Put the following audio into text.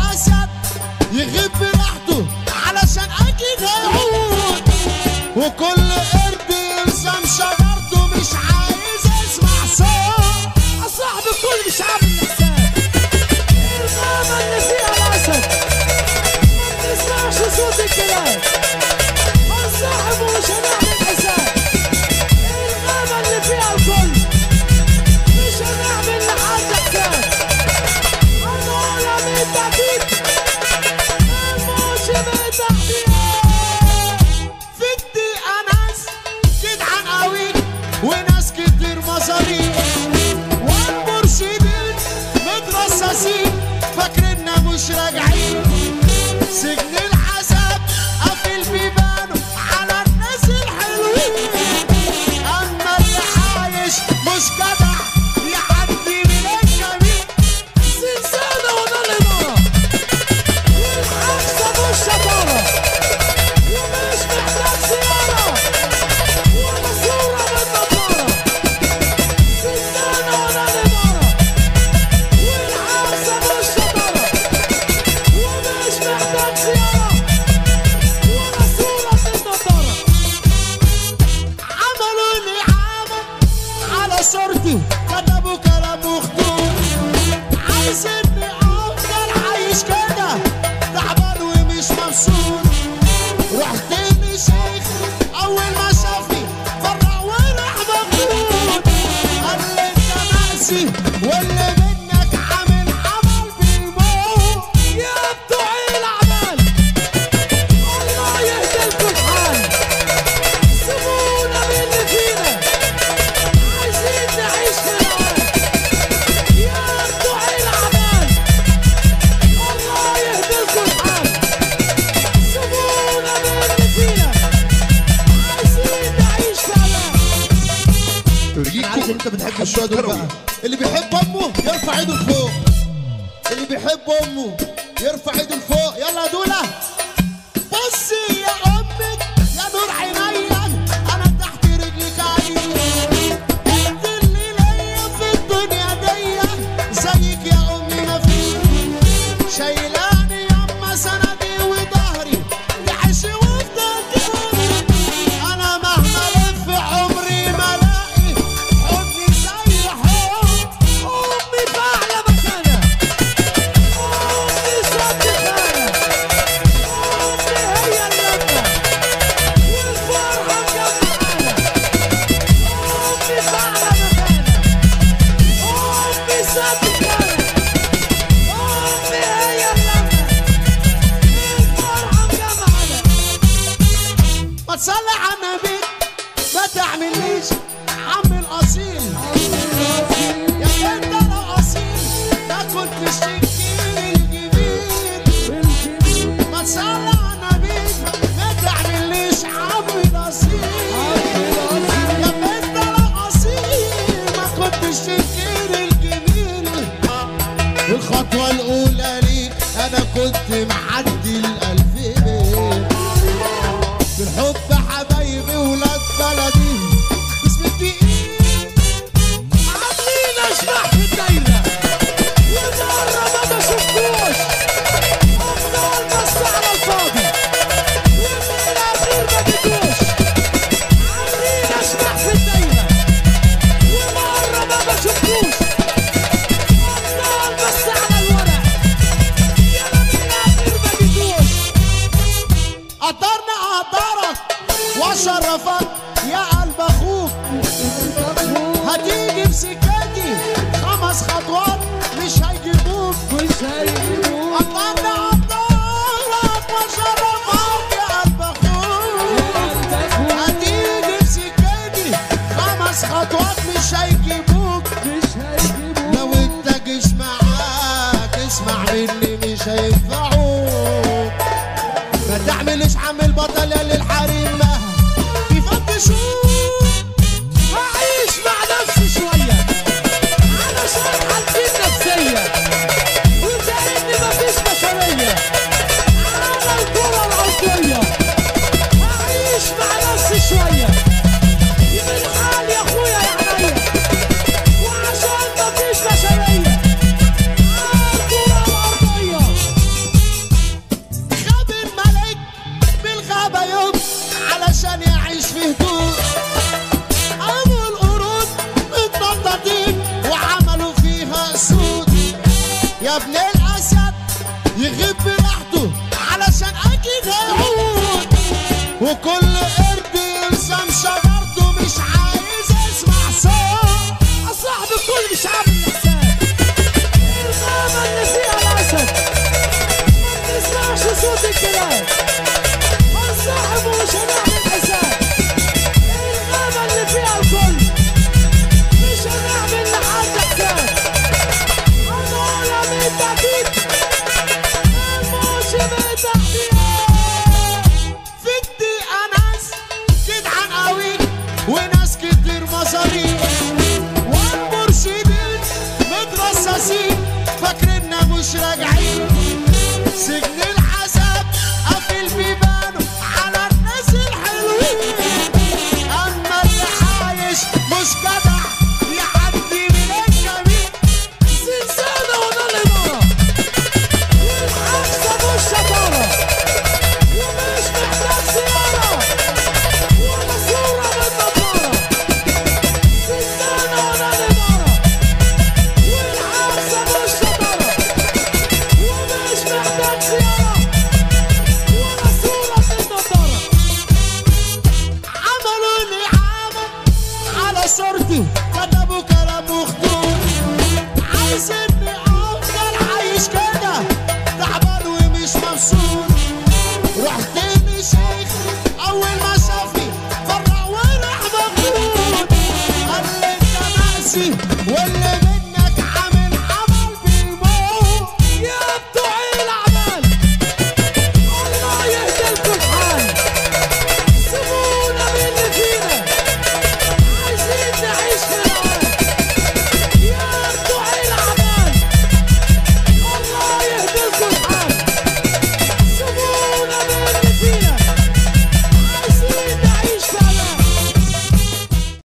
اسد يغيب براحته علشان اكيد هيعود وكل قرد يلزم شجرته مش عايز يسمع صوت صاحب الكل مش عامل حساب الغابة اللي فيها الأسد ما بنسمعش صوت الكلاب هنصاحب ومش هنعمل حساب الغابة اللي فيها الكل مش هنعمل لحد حساب هنقولها من تحديد الموش من تحديد في الدقيقة ناس جدعان قوي وناس كتير مصاريف والمرشدين مترصصين فاكريننا مش راجعين سجن العذاب قافل بيبانه على الناس الحلوين اما اللي عايش مش جدع يعدي من الجميل زنزانة ولا الإمارة والحبسة والشطارة ومش محتاج زيارة ولا صورة بالنظارة زنزانة ولا الإمارة والحبسة والشطارة ومش محتاج زيارة ولا صورة بالنظارة عملوا لي عمل على صورتي كتبوا كلام مخدوم عايزني افضل عايش كده تعبان ومش مبسوط رحت لشيخ اول ما شافني فرق وراح مخدود قال لي انت مأسي واللي منك عامل عمل بيموت يا بتوع الأعمال الله يهديكوا الحال سيبونا من اللي فينا عايزين نعيش في الأمان يا بتوع الأعمال الله يهديكوا الحال سيبونا من اللي فينا عايزين نعيش في أمان انا عارف ان انت بتحب الشوية دول بقى اللي بيحب امه يرفع ايده لفوق اللي بيحب امه يرفع ايده لفوق يلا يا دولا بصي يا امك يا نور عينيا انا تحت رجلك عيني انت اللي ليا في الدنيا دي زيك يا امي ما في شايلاني يما سندي وظهري تعيشي وتفضلي انا مهما الف عمري ما الاقي حضني زي حب أمي فاعلة مكانها أمي صد خانة أمي هي اللمة والفرحة مجمعانا أمي فاعلة مكانها أمي صد خانة أمي هي اللمة الفرحة مجمعانا ما تصلي على النبي ما تعمليش عم الاصيل يا انت لو اصيل ما كنتش تشكيل الجميل ما تصلي على النبي ما تعمليش عم الاصيل يا انت لو اصيل ما كنتش تشكيل الجميل الخطوة الأولى ليك أنا كنت معدي الألف بيت في الحب حبايبي ولاد بلدي اسم الدقيق عاملين اشباح في الدايرة ومرة ما بشوفكوش افضل بس على الفاضي ومن الاخير ما جيتوش عاملين اشباح في الدايرة ومرة ما بشوفكوش افضل بس على الورق يلا من الاخير ما جيتوش يغيب براحته علشان اكيد هيعود وكل قرد يلزم شجرته مش عايز يسمع صوت صاحب الكل مش عامل الحساب الغابة اللي فيها الأسد ما بنسمعش صوت الكلاب هنصاحب ومش هنعمل حساب الغابة اللي فيها الكل مش هنعمل لحد حساب هنقولها بالتأكيد الموش بالتحديد في الدقيقة ناس جدعان قوي وناس كتير مصاريف والمرشدين مترصصين فاكريننا مش راجعين سجن العذاب قافل بيبانه على الناس الحلوين اما اللي عايش مش جدع يعدي من الجميل زنزانة ولا الإمارة والحبسة والشطارة ومش محتاج زيارة ولا صورة بالنضارة زنزانة ولا الإمارة والحبسة والشطارة ومش محتاج زيارة ولا صورة بالنضارة عملوا لي عمل على صورتي كتبوا كلام مخدوم عايزيني افضل عايش كده تعبان ومش مبسوط رحت لشيخ اول ما شافني فرق وراح مخدود قال لي انت مأسي واللي